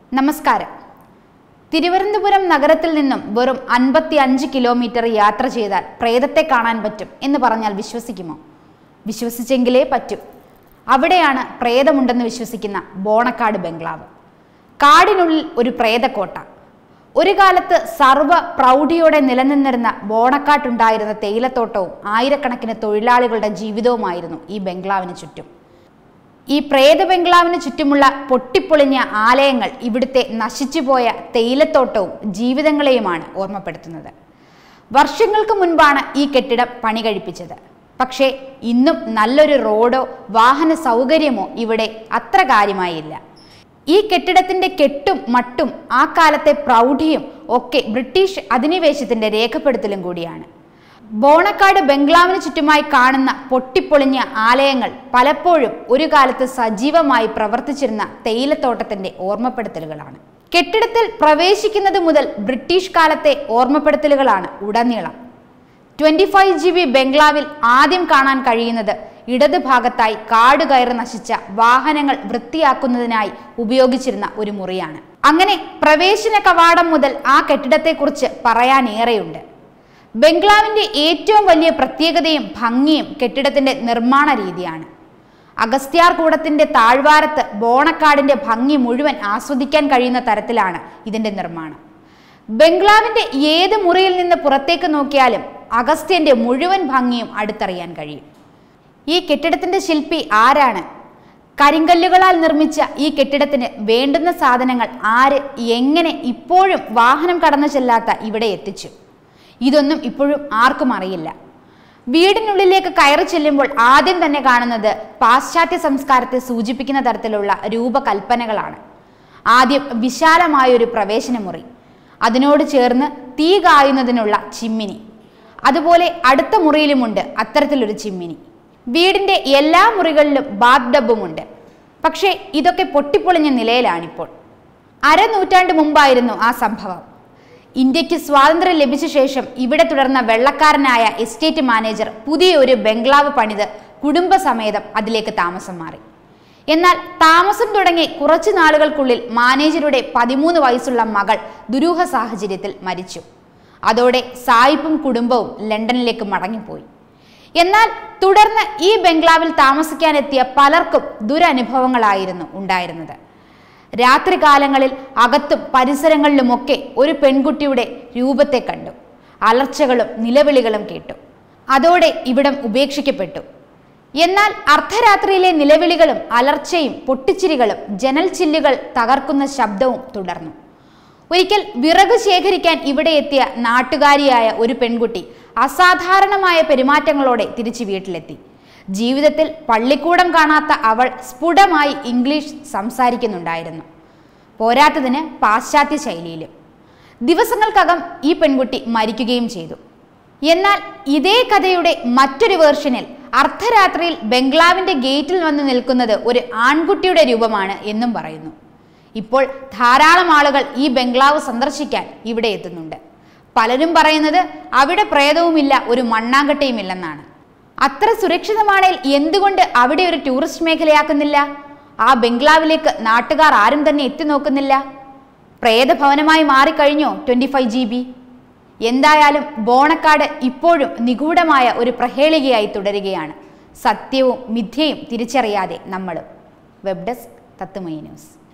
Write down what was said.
നമസ്കാരം തിരുവനന്തപുരം നഗരത്തിൽ നിന്നും വെറും അൻപത്തി അഞ്ച് കിലോമീറ്റർ യാത്ര ചെയ്താൽ പ്രേതത്തെ കാണാൻ പറ്റും എന്ന് പറഞ്ഞാൽ വിശ്വസിക്കുമോ വിശ്വസിച്ചെങ്കിലേ പറ്റൂ അവിടെയാണ് പ്രേതമുണ്ടെന്ന് വിശ്വസിക്കുന്ന ബോണക്കാട് ബംഗ്ലാവ് കാടിനുള്ളിൽ ഒരു പ്രേതക്കോട്ട ഒരു കാലത്ത് സർവ്വ പ്രൗഢിയോടെ നിലനിന്നിരുന്ന ബോണക്കാട്ടുണ്ടായിരുന്ന തേയിലത്തോട്ടവും ആയിരക്കണക്കിന് തൊഴിലാളികളുടെ ജീവിതവുമായിരുന്നു ഈ ബംഗ്ലാവിന് ചുറ്റും ഈ പ്രേത ബംഗ്ലാവിന് ചുറ്റുമുള്ള പൊട്ടിപ്പൊളിഞ്ഞ ആലയങ്ങൾ ഇവിടുത്തെ നശിച്ചുപോയ തേയിലത്തോട്ടവും ജീവിതങ്ങളെയുമാണ് ഓർമ്മപ്പെടുത്തുന്നത് വർഷങ്ങൾക്ക് മുൻപാണ് ഈ കെട്ടിടം പണി കഴിപ്പിച്ചത് പക്ഷേ ഇന്നും നല്ലൊരു റോഡോ വാഹന സൗകര്യമോ ഇവിടെ അത്ര കാര്യമായില്ല ഈ കെട്ടിടത്തിന്റെ കെട്ടും മട്ടും ആ കാലത്തെ പ്രൗഢിയും ഒക്കെ ബ്രിട്ടീഷ് അധിനിവേശത്തിന്റെ രേഖപ്പെടുത്തലും കൂടിയാണ് ബോണക്കാട് ബംഗ്ലാവിന് ചുറ്റുമായി കാണുന്ന പൊട്ടിപ്പൊളിഞ്ഞ ആലയങ്ങൾ പലപ്പോഴും ഒരു കാലത്ത് സജീവമായി പ്രവർത്തിച്ചിരുന്ന തേയിലത്തോട്ടത്തിന്റെ ഓർമ്മപ്പെടുത്തലുകളാണ് കെട്ടിടത്തിൽ പ്രവേശിക്കുന്നത് മുതൽ ബ്രിട്ടീഷ് കാലത്തെ ഓർമ്മപ്പെടുത്തലുകളാണ് ഉടനീളം ട്വന്റി ഫൈവ് ജി ബി ബംഗ്ലാവിൽ ആദ്യം കാണാൻ കഴിയുന്നത് ഇടത് ഭാഗത്തായി കാട് കയറി നശിച്ച വാഹനങ്ങൾ വൃത്തിയാക്കുന്നതിനായി ഉപയോഗിച്ചിരുന്ന ഒരു മുറിയാണ് അങ്ങനെ പ്രവേശന കവാടം മുതൽ ആ കെട്ടിടത്തെക്കുറിച്ച് പറയാനേറെയുണ്ട് ബംഗ്ലാവിന്റെ ഏറ്റവും വലിയ പ്രത്യേകതയും ഭംഗിയും കെട്ടിടത്തിന്റെ നിർമ്മാണ രീതിയാണ് അഗസ്ത്യാർ കൂടത്തിന്റെ താഴ്വാരത്ത് ബോണക്കാടിന്റെ ഭംഗി മുഴുവൻ ആസ്വദിക്കാൻ കഴിയുന്ന തരത്തിലാണ് ഇതിന്റെ നിർമ്മാണം ബംഗ്ലാവിന്റെ ഏത് മുറിയിൽ നിന്ന് പുറത്തേക്ക് നോക്കിയാലും അഗസ്ത്യന്റെ മുഴുവൻ ഭംഗിയും അടുത്തറിയാൻ കഴിയും ഈ കെട്ടിടത്തിന്റെ ശില്പി ആരാണ് കരിങ്കല്ലുകളാൽ നിർമ്മിച്ച ഈ കെട്ടിടത്തിന് വേണ്ടുന്ന സാധനങ്ങൾ ആര് എങ്ങനെ ഇപ്പോഴും വാഹനം കടന്നു ചെല്ലാത്ത ഇവിടെ എത്തിച്ചു ഇതൊന്നും ഇപ്പോഴും ആർക്കും അറിയില്ല വീടിനുള്ളിലേക്ക് കയറി ചെല്ലുമ്പോൾ ആദ്യം തന്നെ കാണുന്നത് പാശ്ചാത്യ സംസ്കാരത്തെ സൂചിപ്പിക്കുന്ന തരത്തിലുള്ള രൂപകൽപ്പനകളാണ് ആദ്യം വിശാലമായ ഒരു പ്രവേശന മുറി അതിനോട് ചേർന്ന് തീ കായുന്നതിനുള്ള ചിമ്മിനി അതുപോലെ അടുത്ത മുറിയിലുമുണ്ട് അത്തരത്തിലൊരു ചിമ്മിനി വീടിന്റെ എല്ലാ മുറികളിലും ബാത്ത് ഡബ്ബുമുണ്ട് പക്ഷേ ഇതൊക്കെ പൊട്ടിപ്പൊളിഞ്ഞ നിലയിലാണിപ്പോൾ അരനൂറ്റാണ്ട് മുമ്പായിരുന്നു ആ സംഭവം ഇന്ത്യക്ക് സ്വാതന്ത്ര്യം ലഭിച്ച ശേഷം ഇവിടെ തുടർന്ന വെള്ളക്കാരനായ എസ്റ്റേറ്റ് മാനേജർ പുതിയ ഒരു ബംഗ്ലാവ് പണിത് കുടുംബസമേതം അതിലേക്ക് താമസം മാറി എന്നാൽ താമസം തുടങ്ങി കുറച്ചു നാളുകൾക്കുള്ളിൽ മാനേജറുടെ പതിമൂന്ന് വയസ്സുള്ള മകൾ ദുരൂഹ സാഹചര്യത്തിൽ മരിച്ചു അതോടെ സായിപ്പും കുടുംബവും ലണ്ടനിലേക്ക് മടങ്ങിപ്പോയി എന്നാൽ തുടർന്ന് ഈ ബംഗ്ലാവിൽ താമസിക്കാനെത്തിയ പലർക്കും ദുരനുഭവങ്ങളായിരുന്നു ഉണ്ടായിരുന്നത് രാത്രികാലങ്ങളിൽ അകത്തും പരിസരങ്ങളിലുമൊക്കെ ഒരു പെൺകുട്ടിയുടെ രൂപത്തെ കണ്ടു അലർച്ചകളും നിലവിളികളും കേട്ടു അതോടെ ഇവിടം ഉപേക്ഷിക്കപ്പെട്ടു എന്നാൽ അർദ്ധരാത്രിയിലെ നിലവിളികളും അലർച്ചയും പൊട്ടിച്ചിരികളും ജനൽ ചില്ലുകൾ തകർക്കുന്ന ശബ്ദവും തുടർന്നു ഒരിക്കൽ വിറക് ശേഖരിക്കാൻ ഇവിടെ എത്തിയ നാട്ടുകാരിയായ ഒരു പെൺകുട്ടി അസാധാരണമായ പെരുമാറ്റങ്ങളോടെ തിരിച്ചു വീട്ടിലെത്തി ജീവിതത്തിൽ പള്ളിക്കൂടം കാണാത്ത അവൾ സ്ഫുടമായി ഇംഗ്ലീഷ് സംസാരിക്കുന്നുണ്ടായിരുന്നു പോരാത്തതിന് പാശ്ചാത്യ ശൈലിയിലും ദിവസങ്ങൾക്കകം ഈ പെൺകുട്ടി മരിക്കുകയും ചെയ്തു എന്നാൽ ഇതേ കഥയുടെ മറ്റൊരു വേർഷനിൽ അർദ്ധരാത്രിയിൽ ബംഗ്ലാവിന്റെ ഗേറ്റിൽ വന്ന് നിൽക്കുന്നത് ഒരു ആൺകുട്ടിയുടെ രൂപമാണ് എന്നും പറയുന്നു ഇപ്പോൾ ധാരാളം ആളുകൾ ഈ ബംഗ്ലാവ് സന്ദർശിക്കാൻ ഇവിടെ എത്തുന്നുണ്ട് പലരും പറയുന്നത് അവിടെ പ്രേതവുമില്ല ഒരു മണ്ണാങ്കട്ടയുമില്ലെന്നാണ് അത്ര സുരക്ഷിതമാണേൽ എന്തുകൊണ്ട് അവിടെ ഒരു ടൂറിസ്റ്റ് മേഖലയാക്കുന്നില്ല ആ ബംഗ്ലാവിലേക്ക് നാട്ടുകാർ ആരും തന്നെ എത്തി നോക്കുന്നില്ല പ്രേതഭവനമായി മാറിക്കഴിഞ്ഞോ ട്വന്റി ഫൈവ് ജി ബി എന്തായാലും ബോണക്കാട് ഇപ്പോഴും നിഗൂഢമായ ഒരു പ്രഹേളികയായി തുടരുകയാണ് സത്യവും മിഥ്യയും തിരിച്ചറിയാതെ നമ്മളും വെബ് ഡെസ്ക് തത്തുമൈ ന്യൂസ്